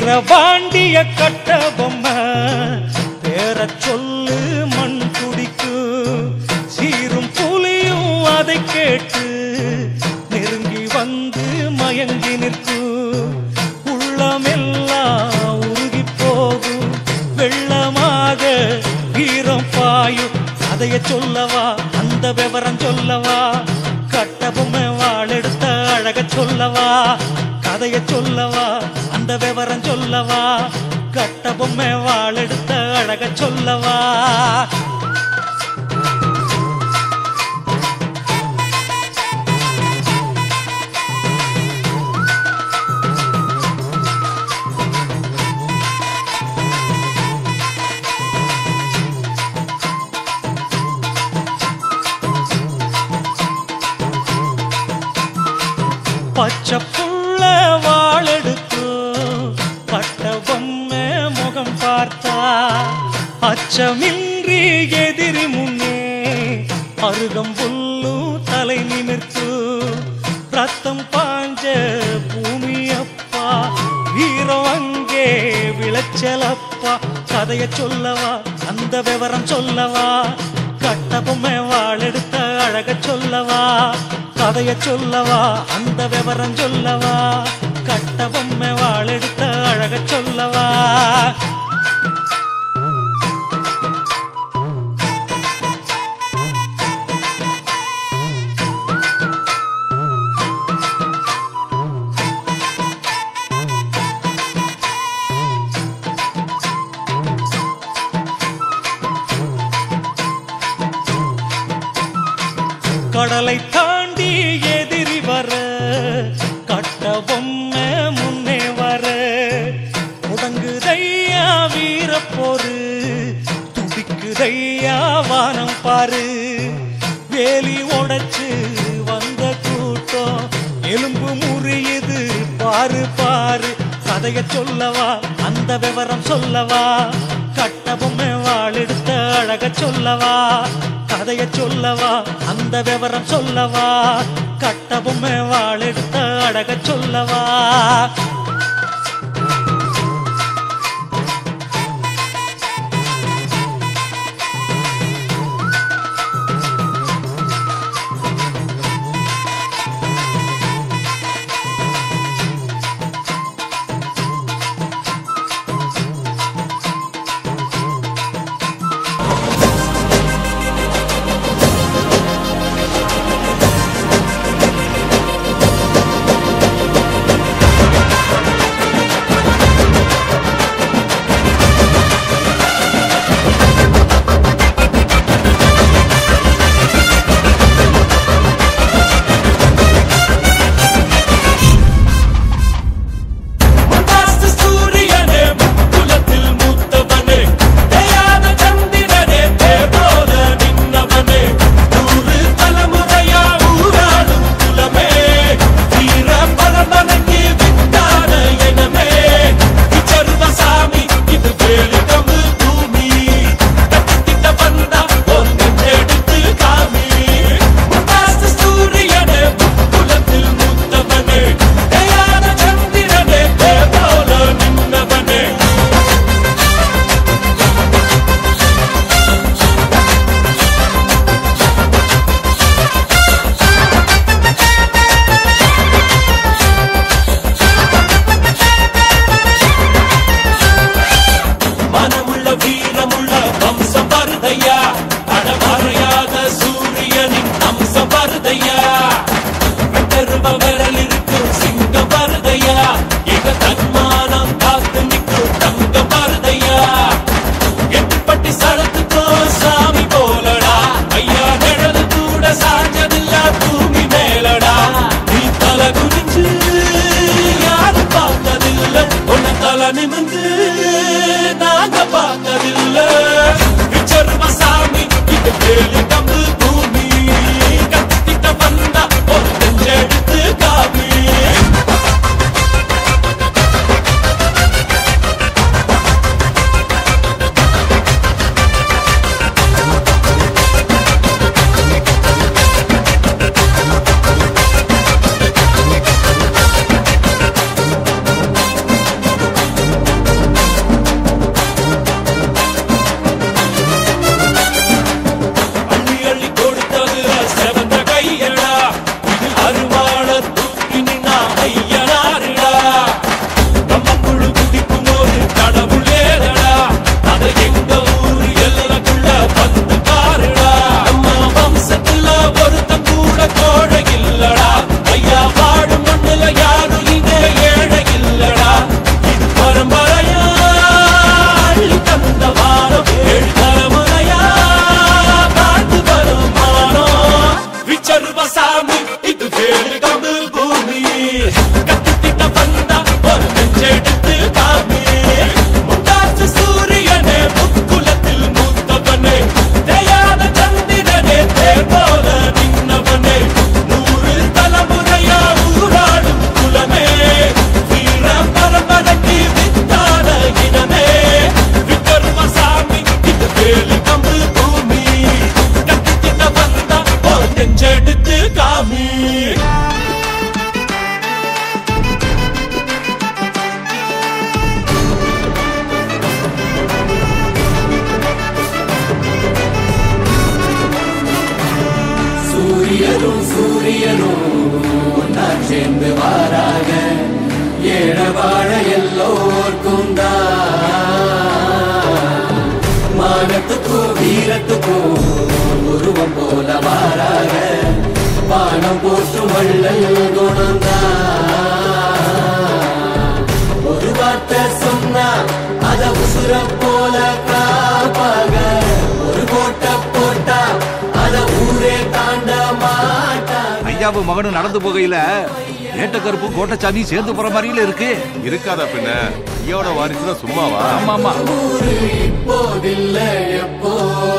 வீரபாண்டிய கட்ட பொம்மை பேர சொல்லு மண் குடிக்கும் சீரும் புலியும் அதை கேட்டு நெருங்கி வந்து மயங்கி நிற்கும் உள்ளமெல்லாம் உருகி போகும் வெள்ளமாக வீரம் பாயும் அதைய சொல்லவா அந்த விவரம் சொல்லவா கட்ட பொம்மை வாழெடுத்த அழக சொல்லவா கதைய சொல்லவா அந்த விவரம் சொல்லவா கட்ட பொம்மை வாழெடுத்த அழக சொல்லவா பச்சை புள்ள வாழெடுக்கும் கட்ட பொம்மை முகம் பார்த்தா அச்சமின்றி எதிரி முன்னே அருகம் புல்லும் தலை நிமிர்த்து ரத்தம் பாஞ்ச பூமி அப்பா வீரம் அங்கே விளைச்சலப்பா கதைய சொல்லவா அந்த விவரம் சொல்லவா கட்ட பொம்மை வாழெடுத்த அழக சொல்லவா கதைய சொல்லவா அந்த விவரம் சொல்லவா கட்ட பொம்மை வாழெடுத்த அழக சொல்லவா கடலை தாண்டி எதிரி வர கட்ட பொம்மை முன்னே வர முடங்குதையா வீரப்போரு துடிக்குதையா வானம் பாரு வேலி உடைச்சு வந்த கூட்டம் எலும்பு முறியுது பாரு பாரு கதைய சொல்லவா அந்த விவரம் சொல்லவா கட்ட பொம்மை வாழெடுத்த அழக சொல்லவா கதைய சொல்லவா அந்த விவரம் சொல்லவா கட்ட பொம்மை வாழெடுத்த அழக சொல்லவா முந்தாஸ்து சூரியனே முக்குலத்தில் மூத்தவனே தேயாத சந்திரனே தேவோல நின்னவனே நூறு தலைமுறையா ஊராடும் குலமே வீர பரம்பரைக்கு வித்தான எனமே இச்சருவசாமி இது வேலிகமு பூமி தத்திட்ட வந்தா ஒரு நெஞ்செடுத்து காமி முந்தாஸ்து சூரியனே முக்குலத்தில் மூத்தவனே தேயாத சந்திரனே தேவோல நின்னவனே மனமுள்ள வீரமுள்ள வம்சம் வருதையா அடமறையாத சூரியனின் அம்சம் வருதையா வெட்டருவ விரல் இருக்கும் சிங்கம் வருதையா எங்க தன்மானம் காத்து நிற்கும் தங்கம் வருதையா எட்டுப்பட்டி சரத்துக்கோ சாமி போலடா ஐயா நிழல் கூட சாஞ்சதில்ல பூமி மேலடா நீ தலை குனிஞ்சு யாரும் பார்த்ததில்ல உன்னை தலை நிமிந்து நாங்க பார்த்ததில்ல விச்சரும சாமி இது வேலி கம்பு பூமி கத்திட்ட வந்தா ஒரு நெஞ்செடுத்து காமி போல மாறாக பானம் போற்றும் வள்ளல் குணம்தான் ஒரு வார்த்தை சொன்னா அத உசுர போல காப்பாக ஒரு கோட்டை போட்டா அத ஊரே தாண்ட மாட்டாங்க ஐயாவும் மகனும் நடந்து போகையில ஏட்டக்கருப்பும் கோட்டச்சாமி சேர்ந்து போற மாதிரில இருக்கு இருக்காதா பின்ன ஐயோட வாரிசுனா சும்மாவா ஆமா ஆமா ஊரு இப்போதில்லை எப்போ